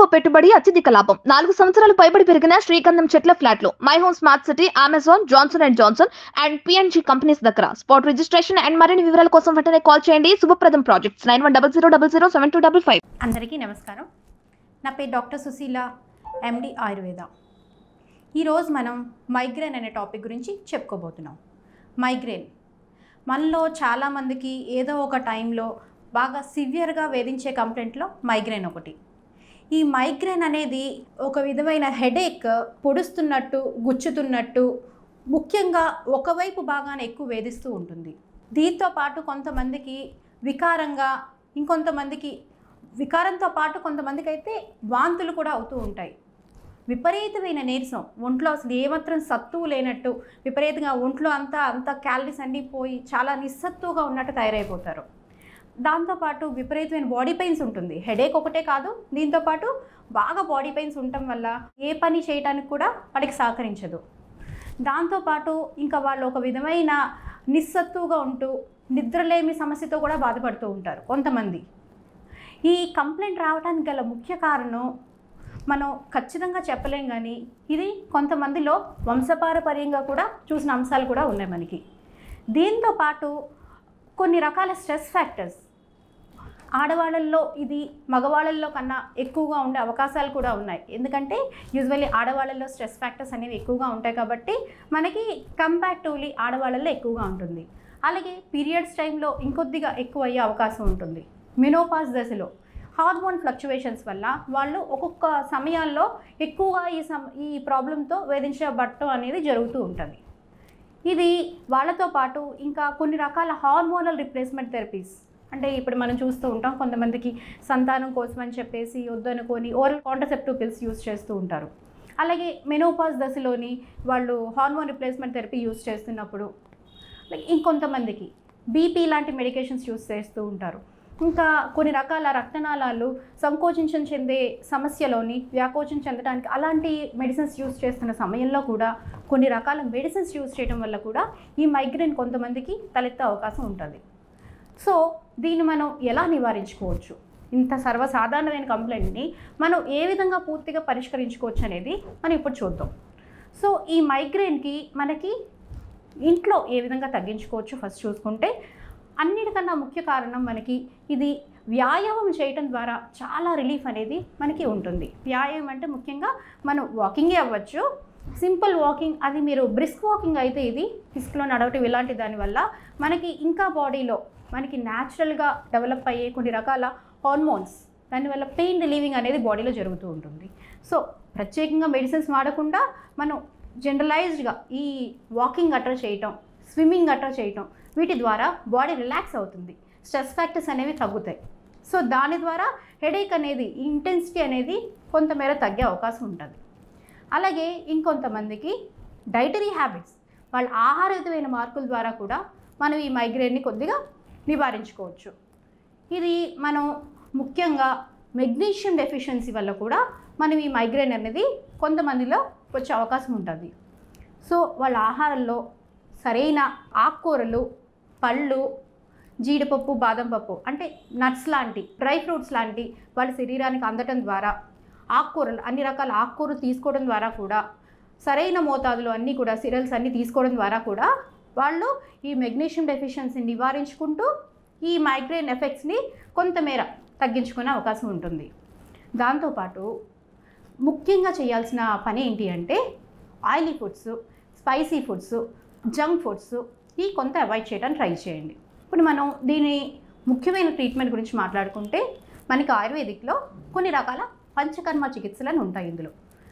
తక్కువ పెట్టుబడి అత్యధిక లాభం నాలుగు సంవత్సరాలు పైబడి పెరిగిన శ్రీగంధం చెట్ల ఫ్లాట్లు my home smart city Amazon Johnson and Johnson and PNG companies దగ్గర స్పాట్ రిజిస్ట్రేషన్ అండ్ మరిన్ని వివరాల కోసం వెంటనే కాల్ చేయండి శుభప్రదం projects nine one double zero double zero seven two double five అందరికీ నమస్కారం నా పేరు డాక్టర్ సుశీల ఎండి ఆయుర్వేద ఈరోజు మనం మైగ్రేన్ అనే టాపిక్ గురించి చెప్పుకోబోతున్నాం మైగ్రేన్ మనలో చాలామందికి ఏదో ఒక టైంలో బాగా సివియర్గా వేధించే కంప్లైంట్లో మైగ్రేన్ ఒకటి ఈ మైగ్రేన్ అనేది ఒక విధమైన హెడేక్ పొడుస్తున్నట్టు గుచ్చుతున్నట్టు ముఖ్యంగా ఒకవైపు భాగాన్ని ఎక్కువ వేధిస్తూ ఉంటుంది దీంతో పాటు కొంతమందికి వికారంగా ఇంకొంతమందికి వికారంతో పాటు కొంతమందికి అయితే వాంతులు కూడా అవుతూ ఉంటాయి విపరీతమైన నీరసం ఒంట్లో అసలు ఏమాత్రం సత్తువు లేనట్టు విపరీతంగా ఒంట్లో అంతా అంత క్యాలరీస్ అన్నీ పోయి చాలా నిస్సత్తువుగా ఉన్నట్టు తయారైపోతారు దాంతోపాటు విపరీతమైన బాడీ పెయిన్స్ ఉంటుంది హెడేక్ ఒకటే కాదు దీంతోపాటు బాగా బాడీ పెయిన్స్ ఉండటం వల్ల ఏ పని చేయడానికి కూడా వాళ్ళకి సహకరించదు దాంతోపాటు ఇంకా వాళ్ళు ఒక విధమైన నిస్సత్తువుగా ఉంటూ నిద్రలేమి సమస్యతో కూడా బాధపడుతూ ఉంటారు కొంతమంది ఈ కంప్లైంట్ రావడానికి గల ముఖ్య కారణం మనం ఖచ్చితంగా చెప్పలేం కానీ ఇది కొంతమందిలో వంశపారపర్యంగా కూడా చూసిన అంశాలు కూడా ఉన్నాయి మనకి దీంతో పాటు కొన్ని రకాల స్ట్రెస్ ఫ్యాక్టర్స్ ఆడవాళ్ళల్లో ఇది మగవాళ్ళల్లో కన్నా ఎక్కువగా ఉండే అవకాశాలు కూడా ఉన్నాయి ఎందుకంటే యూజువల్లీ ఆడవాళ్ళల్లో స్ట్రెస్ ఫ్యాక్టర్స్ అనేవి ఎక్కువగా ఉంటాయి కాబట్టి మనకి కంపారిటివ్లీ ఆడవాళ్ళల్లో ఎక్కువగా ఉంటుంది అలాగే పీరియడ్స్ టైంలో ఇంకొద్దిగా ఎక్కువ అయ్యే అవకాశం ఉంటుంది మినోపాస్ దశలో హార్మోన్ ఫ్లక్చువేషన్స్ వల్ల వాళ్ళు ఒక్కొక్క సమయాల్లో ఎక్కువగా ఈ సమ ఈ ప్రాబ్లంతో వేధించబడటం అనేది జరుగుతూ ఉంటుంది ఇది వాళ్ళతో పాటు ఇంకా కొన్ని రకాల హార్మోనల్ రిప్లేస్మెంట్ థెరపీస్ అంటే ఇప్పుడు మనం చూస్తూ ఉంటాం కొంతమందికి సంతానం కోసం అని చెప్పేసి వద్దనుకొని ఓరల్ కాంట్రసెప్టివ్ పిల్స్ యూస్ చేస్తూ ఉంటారు అలాగే మెనోపాస్ దశలోని వాళ్ళు హార్మోన్ రిప్లేస్మెంట్ థెరపీ యూస్ చేస్తున్నప్పుడు లైక్ ఇంకొంతమందికి బీపీ లాంటి మెడికేషన్స్ యూస్ చేస్తూ ఉంటారు ఇంకా కొన్ని రకాల రక్తనాళాలు సంకోచించం చెందే సమస్యలోని వ్యాకోచం చెందడానికి అలాంటి మెడిసిన్స్ యూస్ చేస్తున్న సమయంలో కూడా కొన్ని రకాల మెడిసిన్స్ యూస్ చేయడం వల్ల కూడా ఈ మైగ్రేన్ కొంతమందికి తలెత్తే అవకాశం ఉంటుంది సో దీన్ని మనం ఎలా నివారించుకోవచ్చు ఇంత సర్వసాధారణమైన కంప్లైంట్ని మనం ఏ విధంగా పూర్తిగా పరిష్కరించుకోవచ్చు అనేది మనం ఇప్పుడు చూద్దాం సో ఈ మైగ్రేన్కి మనకి ఇంట్లో ఏ విధంగా తగ్గించుకోవచ్చు ఫస్ట్ చూసుకుంటే అన్నిటికన్నా ముఖ్య కారణం మనకి ఇది వ్యాయామం చేయటం ద్వారా చాలా రిలీఫ్ అనేది మనకి ఉంటుంది వ్యాయామం అంటే ముఖ్యంగా మనం వాకింగే అవ్వచ్చు సింపుల్ వాకింగ్ అది మీరు బ్రిస్క్ వాకింగ్ అయితే ఇది ఇసుకలో నడవటం ఇలాంటి దానివల్ల మనకి ఇంకా బాడీలో మనకి న్యాచురల్గా డెవలప్ అయ్యే కొన్ని రకాల హార్మోన్స్ దానివల్ల పెయిన్ రిలీవింగ్ అనేది బాడీలో జరుగుతూ ఉంటుంది సో ప్రత్యేకంగా మెడిసిన్స్ వాడకుండా మనం జనరలైజ్డ్గా ఈ వాకింగ్ అట్రా చేయటం స్విమ్మింగ్ అట్రా చేయటం వీటి ద్వారా బాడీ రిలాక్స్ అవుతుంది స్ట్రెస్ ఫ్యాక్టర్స్ అనేవి తగ్గుతాయి సో దాని ద్వారా హెడేక్ అనేది ఇంటెన్సిటీ అనేది కొంతమేర తగ్గే అవకాశం ఉంటుంది అలాగే ఇంకొంతమందికి డైటరీ హ్యాబిట్స్ వాళ్ళ ఆహారయుతమైన మార్పుల ద్వారా కూడా మనం ఈ మైగ్రేన్ని కొద్దిగా నివారించుకోవచ్చు ఇది మనం ముఖ్యంగా మెగ్నీషియం డెఫిషియన్సీ వల్ల కూడా మనం ఈ మైగ్రేన్ అనేది కొంతమందిలో వచ్చే అవకాశం ఉంటుంది సో వాళ్ళ ఆహారంలో సరైన ఆకుకూరలు పళ్ళు జీడిపప్పు బాదం పప్పు అంటే నట్స్ లాంటి డ్రై ఫ్రూట్స్ లాంటి వాళ్ళ శరీరానికి అందటం ద్వారా ఆకుకూరలు అన్ని రకాల ఆకుకూరలు తీసుకోవడం ద్వారా కూడా సరైన మోతాదులో అన్నీ కూడా సిరల్స్ అన్నీ తీసుకోవడం ద్వారా కూడా వాళ్ళు ఈ మెగ్నీషియం డెఫిషియన్సీని నివారించుకుంటూ ఈ మైగ్రేన్ ఎఫెక్ట్స్ని కొంతమేర తగ్గించుకునే అవకాశం ఉంటుంది దాంతోపాటు ముఖ్యంగా చేయాల్సిన పని ఏంటి అంటే oily foods spicy foods junk foods ఈ కొంత అవాయిడ్ చేయడానికి ట్రై చేయండి ఇప్పుడు మనం దీని ముఖ్యమైన ట్రీట్మెంట్ గురించి మాట్లాడుకుంటే మనకి ఆయుర్వేదిక్లో కొన్ని రకాల పంచకర్మ చికిత్సలను ఉంటాయి ఇందులో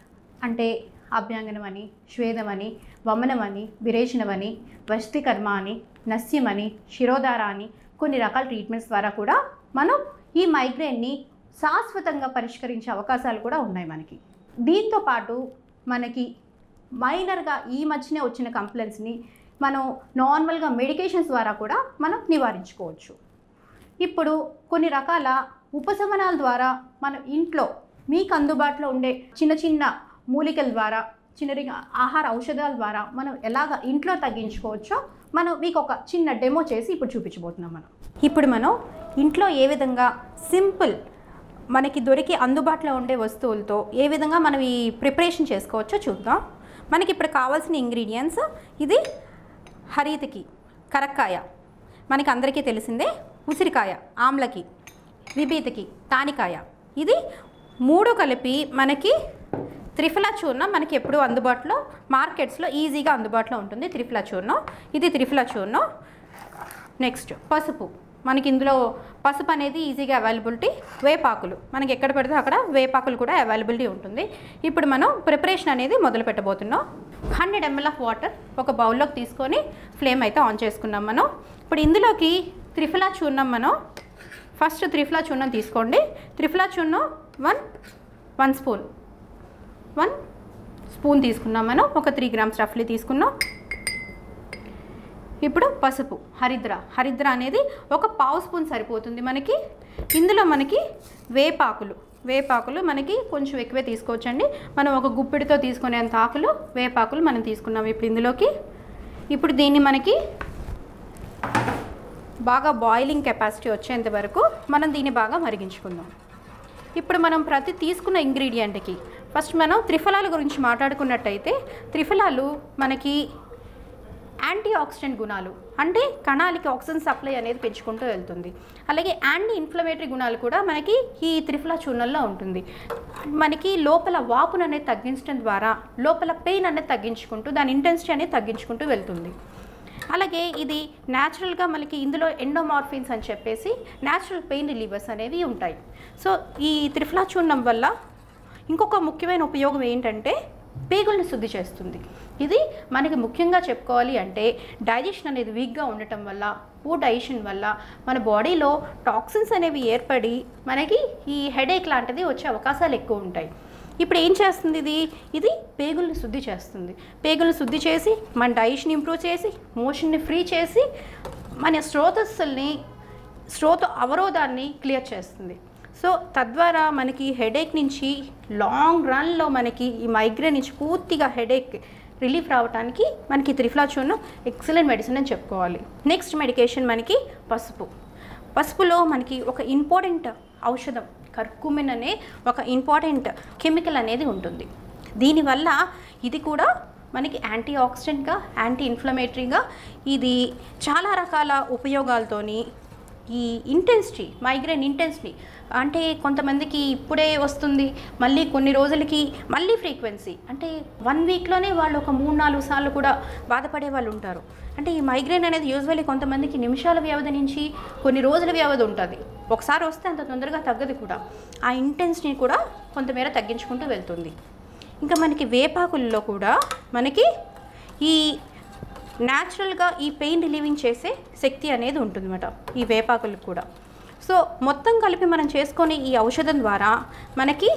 అంటే అభ్యంగనం అని శ్వేదం అని వమనం అని విరేచనం అని వస్తికర్మ అని నస్యం అని శిరోధార అని కొన్ని రకాల ట్రీట్మెంట్స్ ద్వారా కూడా మనం ఈ మైగ్రేన్ని శాశ్వతంగా పరిష్కరించే అవకాశాలు కూడా ఉన్నాయి మనకి దీంతో పాటు మనకి మైనర్గా ఈ మధ్యనే వచ్చిన కంప్లైంట్స్ని మనం నార్మల్గా మెడికేషన్స్ ద్వారా కూడా మనం నివారించుకోవచ్చు ఇప్పుడు కొన్ని రకాల ఉపశమనాల ద్వారా మనం ఇంట్లో మీకు అందుబాటులో ఉండే చిన్న చిన్న మూలికల ద్వారా చిన్న చిన్న ఆహార ఔషధాల ద్వారా మనం ఎలాగ ఇంట్లో తగ్గించుకోవచ్చో మనం మీకు ఒక చిన్న డెమో చేసి ఇప్పుడు చూపించబోతున్నాం మనం ఇప్పుడు మనం ఇంట్లో ఏ విధంగా సింపుల్ మనకి దొరికి అందుబాటులో ఉండే వస్తువులతో ఏ విధంగా మనం ఈ ప్రిపరేషన్ చేసుకోవచ్చో చూద్దాం మనకి ఇప్పుడు కావాల్సిన ఇంగ్రీడియంట్స్ ఇది హరితకి కరక్కాయ మనకి అందరికీ తెలిసిందే ఉసిరికాయ ఆమ్లకి విభీతకి తానికాయ ఇది మూడు కలిపి మనకి త్రిఫలా చూర్ణం మనకి ఎప్పుడూ అందుబాటులో మార్కెట్స్లో ఈజీగా అందుబాటులో ఉంటుంది త్రిఫలా చూర్ణం ఇది త్రిఫలా చూర్ణం నెక్స్ట్ పసుపు మనకి ఇందులో పసుపు అనేది ఈజీగా అవైలబిలిటీ వేపాకులు మనకి ఎక్కడ పెడితే అక్కడ వేపాకులు కూడా అవైలబిలిటీ ఉంటుంది ఇప్పుడు మనం ప్రిపరేషన్ అనేది మొదలు పెట్టబోతున్నాం హండ్రెడ్ ఎంఎల్ ఆఫ్ వాటర్ ఒక బౌల్లోకి తీసుకొని ఫ్లేమ్ అయితే ఆన్ చేసుకున్నాం మనం ఇప్పుడు ఇందులోకి త్రిఫలా చూర్ణం మనం ఫస్ట్ త్రిఫలా చూర్ణం తీసుకోండి త్రిఫలా చూర్ణం one one spoon one spoon తీసుకున్నాం మనం ఒక త్రీ గ్రామ్స్ రఫ్లీ తీసుకున్నాం ఇప్పుడు పసుపు హరిద్ర హరిద్ర అనేది ఒక పావు స్పూన్ సరిపోతుంది మనకి ఇందులో మనకి వేపాకులు వేపాకులు మనకి కొంచెం ఎక్కువే తీసుకోవచ్చండి మనం ఒక గుప్పిడితో తీసుకునేంత ఆకులు వేపాకులు మనం తీసుకున్నాం ఇప్పుడు ఇందులోకి ఇప్పుడు దీన్ని మనకి బాగా బాయిలింగ్ కెపాసిటీ వచ్చేంత వరకు మనం దీన్ని బాగా మరిగించుకుందాం ఇప్పుడు మనం ప్రతి తీసుకున్న ఇంగ్రీడియంట్కి ఫస్ట్ మనం త్రిఫలాల గురించి మాట్లాడుకున్నట్టయితే త్రిఫలాలు మనకి యాంటీ ఆక్సిడెంట్ గుణాలు అంటే కణాలకి ఆక్సిజన్ సప్లై అనేది పెంచుకుంటూ వెళ్తుంది అలాగే యాంటీ ఇన్ఫ్లమేటరీ గుణాలు కూడా మనకి ఈ త్రిఫలా చూర్ణంలో ఉంటుంది మనకి లోపల వాపును అనేది తగ్గించడం ద్వారా లోపల పెయిన్ అనేది తగ్గించుకుంటూ దాని ఇంటెన్సిటీ అనేది తగ్గించుకుంటూ వెళ్తుంది అలాగే ఇది న్యాచురల్గా మనకి ఇందులో ఎండోమార్ఫిన్స్ అని చెప్పేసి న్యాచురల్ పెయిన్ రిలీవర్స్ అనేవి ఉంటాయి సో ఈ త్రిఫలా చూర్ణం వల్ల ఇంకొక ముఖ్యమైన ఉపయోగం ఏంటంటే పేగుల్ని శుద్ధి చేస్తుంది ఇది మనకి ముఖ్యంగా చెప్పుకోవాలి అంటే డైజెషన్ అనేది వీక్గా ఉండటం వల్ల పూర్ డైజెషన్ వల్ల మన బాడీలో టాక్సిన్స్ అనేవి ఏర్పడి మనకి ఈ హెడేక్ లాంటిది వచ్చే అవకాశాలు ఎక్కువ ఉంటాయి ఇప్పుడు ఏం చేస్తుంది ఇది ఇది పేగుల్ని శుద్ధి చేస్తుంది పేగుల్ని శుద్ధి చేసి మన డైజెషన్ ఇంప్రూవ్ చేసి మోషన్ని ఫ్రీ చేసి మన స్రోతస్సుల్ని స్రోత అవరోధాన్ని క్లియర్ చేస్తుంది సో తద్వారా మనకి హెడేక్ నుంచి లాంగ్ రన్లో మనకి ఈ మైగ్రేన్ నుంచి పూర్తిగా హెడేక్ రిలీఫ్ రావడానికి మనకి త్రిఫ్లా చూర్ణం ఎక్సలెంట్ మెడిసిన్ అని చెప్పుకోవాలి నెక్స్ట్ మెడికేషన్ మనకి పసుపు పసుపులో మనకి ఒక ఇంపార్టెంట్ ఔషధం కర్కుమిన్ అనే ఒక ఇంపార్టెంట్ కెమికల్ అనేది ఉంటుంది దీనివల్ల ఇది కూడా మనకి యాంటీ ఆక్సిడెంట్గా యాంటీ ఇన్ఫ్లమేటరీగా ఇది చాలా రకాల ఉపయోగాలతోని ఈ ఇంటెన్సిటీ మైగ్రేన్ ఇంటెన్సిటీ అంటే కొంతమందికి ఇప్పుడే వస్తుంది మళ్ళీ కొన్ని రోజులకి మళ్ళీ ఫ్రీక్వెన్సీ అంటే వన్ వీక్లోనే వాళ్ళు ఒక మూడు నాలుగు సార్లు కూడా బాధపడే వాళ్ళు ఉంటారు అంటే ఈ మైగ్రేన్ అనేది యూజువల్లీ కొంతమందికి నిమిషాల వ్యవధి నుంచి కొన్ని రోజుల వ్యవధి ఉంటుంది ఒకసారి వస్తే అంత తొందరగా తగ్గదు కూడా ఆ ఇంటెన్సిటీని కూడా కొంతమేర తగ్గించుకుంటూ వెళ్తుంది ఇంకా మనకి వేపాకుల్లో కూడా మనకి ఈ న్యాచురల్గా ఈ పెయిన్ రిలీవింగ్ చేసే శక్తి అనేది ఉంటుందన్నమాట ఈ వేపాకులకు కూడా సో మొత్తం కలిపి మనం చేసుకొని ఈ ఔషధం ద్వారా మనకి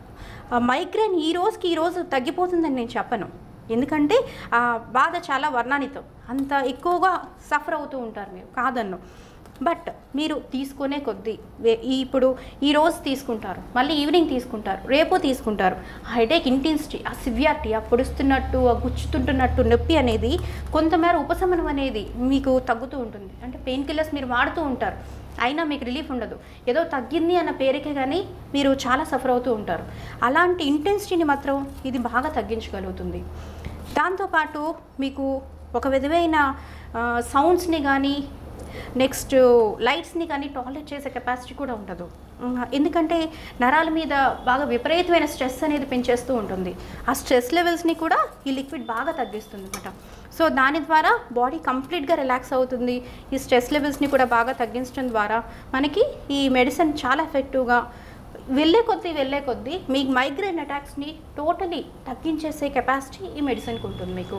ఆ మైగ్రేన్ ఈ రోజుకి ఈ రోజు తగ్గిపోతుందని నేను చెప్పను ఎందుకంటే ఆ బాధ చాలా వర్ణానితం అంత ఎక్కువగా సఫర్ అవుతూ ఉంటారు మీరు కాదన్ను బట్ మీరు తీసుకునే కొద్దీ వే- ఈ ఇప్పుడు ఈ రోజు తీసుకుంటారు మళ్ళీ ఈవినింగ్ తీసుకుంటారు రేపు తీసుకుంటారు ఆ హెడేక్ ఇంటెన్సిటీ ఆ సివియారిటీ ఆ పొడుస్తున్నట్టు ఆ గుచ్చుతుంటున్నట్టు నొప్పి అనేది కొంతమేర ఉపశమనం అనేది మీకు తగ్గుతూ ఉంటుంది అంటే పెయిన్ కిల్లర్స్ మీరు వాడుతూ ఉంటారు అయినా మీకు రిలీఫ్ ఉండదు ఏదో తగ్గింది అన్న పేరుకే కానీ మీరు చాలా సఫర్ అవుతూ ఉంటారు అలాంటి ఇంటెన్సిటీని మాత్రం ఇది బాగా తగ్గించగలుగుతుంది దాంతోపాటు మీకు ఒక విధమైన సౌండ్స్ని కానీ నెక్స్ట్ లైట్స్ని కానీ టాలరేట్ చేసే కెపాసిటీ కూడా ఉండదు ఉమ్, ఎందుకంటే నరాల మీద బాగా విపరీతమైన స్ట్రెస్ అనేది పెంచేస్తూ ఉంటుంది ఆ స్ట్రెస్ లెవెల్స్ని కూడా ఈ లిక్విడ్ బాగా తగ్గిస్తుంది అనమాట సో దాని ద్వారా బాడీ కంప్లీట్గా రిలాక్స్ అవుతుంది ఈ స్ట్రెస్ లెవెల్స్ని కూడా బాగా తగ్గించడం ద్వారా మనకి ఈ మెడిసిన్ చాలా ఎఫెక్టివ్గా వెళ్ళే కొద్దీ వెళ్ళే కొద్దీ మీ మైగ్రేన్ అటాక్స్ని టోటలీ తగ్గించేసే కెపాసిటీ ఈ మెడిసిన్కి ఉంటుంది మీకు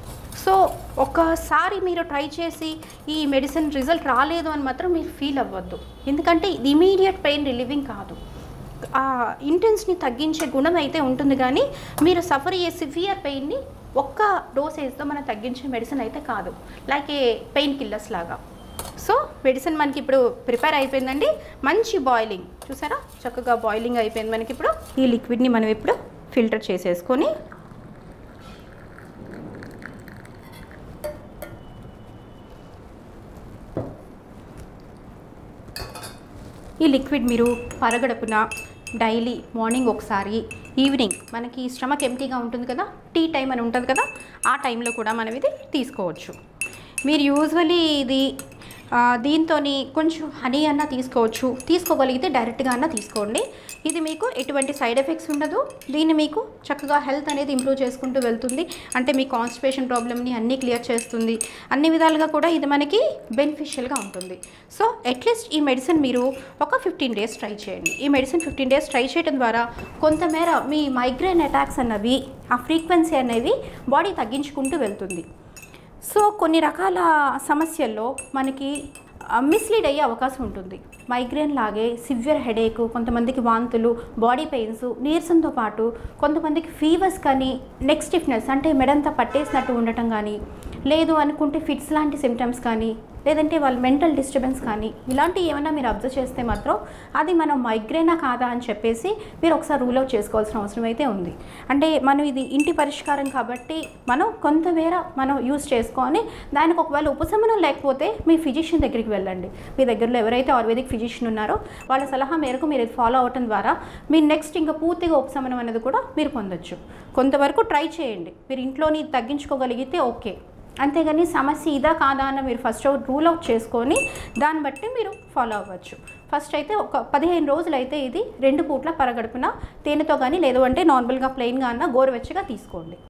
సో ఒక్కసారి మీరు ట్రై చేసి ఈ మెడిసిన్ రిజల్ట్ రాలేదు అని మాత్రం మీరు ఫీల్ అవ్వద్దు ఎందుకంటే ఇది ఇమీడియట్ పెయిన్ రిలీవింగ్ కాదు ఆ ఇంటెన్స్ని తగ్గించే గుణం అయితే ఉంటుంది కానీ మీరు సఫర్ అయ్యే సివియర్ పెయిన్ని ఒక్క డోసేజ్తో మనం తగ్గించే మెడిసిన్ అయితే కాదు లైక్ ఏ పెయిన్ కిల్లర్స్ లాగా సో మెడిసిన్ మనకి ఇప్పుడు ప్రిపేర్ అయిపోయిందండి మంచి బాయిలింగ్ చూసారా చక్కగా బాయిలింగ్ అయిపోయింది మనకి ఇప్పుడు ఈ లిక్విడ్ని మనం ఇప్పుడు ఫిల్టర్ చేసేసుకొని ఈ లిక్విడ్ మీరు పరగడుపున డైలీ మార్నింగ్ ఒకసారి ఈవినింగ్ మనకి స్టమక్ ఎంటీగా ఉంటుంది కదా టీ టైం అని ఉంటుంది కదా ఆ టైంలో కూడా మనం ఇది తీసుకోవచ్చు మీరు యూజువలీ ఇది దీంతో కొంచెం హనీ అన్న తీసుకోవచ్చు తీసుకోగలిగితే డైరెక్ట్గా అన్న తీసుకోండి ఇది మీకు ఎటువంటి సైడ్ ఎఫెక్ట్స్ ఉండదు దీన్ని మీకు చక్కగా హెల్త్ అనేది ఇంప్రూవ్ చేసుకుంటూ వెళ్తుంది అంటే మీ కాన్స్టిపేషన్ ప్రాబ్లమ్ని అన్నీ క్లియర్ చేస్తుంది అన్ని విధాలుగా కూడా ఇది మనకి బెనిఫిషియల్గా ఉంటుంది సో అట్లీస్ట్ ఈ మెడిసిన్ మీరు ఒక ఫిఫ్టీన్ డేస్ ట్రై చేయండి ఈ మెడిసిన్ ఫిఫ్టీన్ డేస్ ట్రై చేయడం ద్వారా కొంతమేర మీ మైగ్రేన్ అటాక్స్ అన్నవి ఆ ఫ్రీక్వెన్సీ అనేవి బాడీ తగ్గించుకుంటూ వెళ్తుంది సో కొన్ని రకాల సమస్యల్లో మనకి మిస్లీడ్ అయ్యే అవకాశం ఉంటుంది మైగ్రేన్ లాగే సివియర్ హెడేక్ కొంతమందికి వాంతులు బాడీ పెయిన్స్ నీరసంతో పాటు కొంతమందికి ఫీవర్స్ కానీ నెక్ స్టిఫ్నెస్ అంటే మెడంతా పట్టేసినట్టు ఉండటం కానీ లేదు అనుకుంటే ఫిట్స్ లాంటి సిమ్టమ్స్ కానీ లేదంటే వాళ్ళ మెంటల్ డిస్టర్బెన్స్ కానీ ఇలాంటివి ఏమైనా మీరు అబ్జర్వ్ చేస్తే మాత్రం అది మనం మైగ్రేనా కాదా అని చెప్పేసి మీరు ఒకసారి రూల్ అవుట్ చేసుకోవాల్సిన అవసరం అయితే ఉంది అంటే మనం ఇది ఇంటి పరిష్కారం కాబట్టి మనం కొంతమేర మనం యూస్ చేసుకొని దానికి ఒకవేళ ఉపశమనం లేకపోతే మీ ఫిజిషియన్ దగ్గరికి వెళ్ళండి మీ దగ్గరలో ఎవరైతే ఆయుర్వేదిక్ ఫిజిషియన్ ఉన్నారో వాళ్ళ సలహా మేరకు మీరు ఇది ఫాలో అవటం ద్వారా మీరు నెక్స్ట్ ఇంకా పూర్తిగా ఉపశమనం అనేది కూడా మీరు పొందొచ్చు కొంతవరకు ట్రై చేయండి మీరు ఇంట్లోని తగ్గించుకోగలిగితే ఓకే అంతేగాని సమస్య ఇదా కాదా అన్న మీరు ఫస్ట్ రూల్ అవుట్ చేసుకొని దాన్ని బట్టి మీరు ఫాలో అవ్వచ్చు ఫస్ట్ అయితే ఒక పదిహేను రోజులు అయితే ఇది రెండు పూట్ల పరగడుపున తేనెతో కానీ లేదు అంటే నార్మల్గా ప్లెయిన్గా అన్న గోరువెచ్చగా తీసుకోండి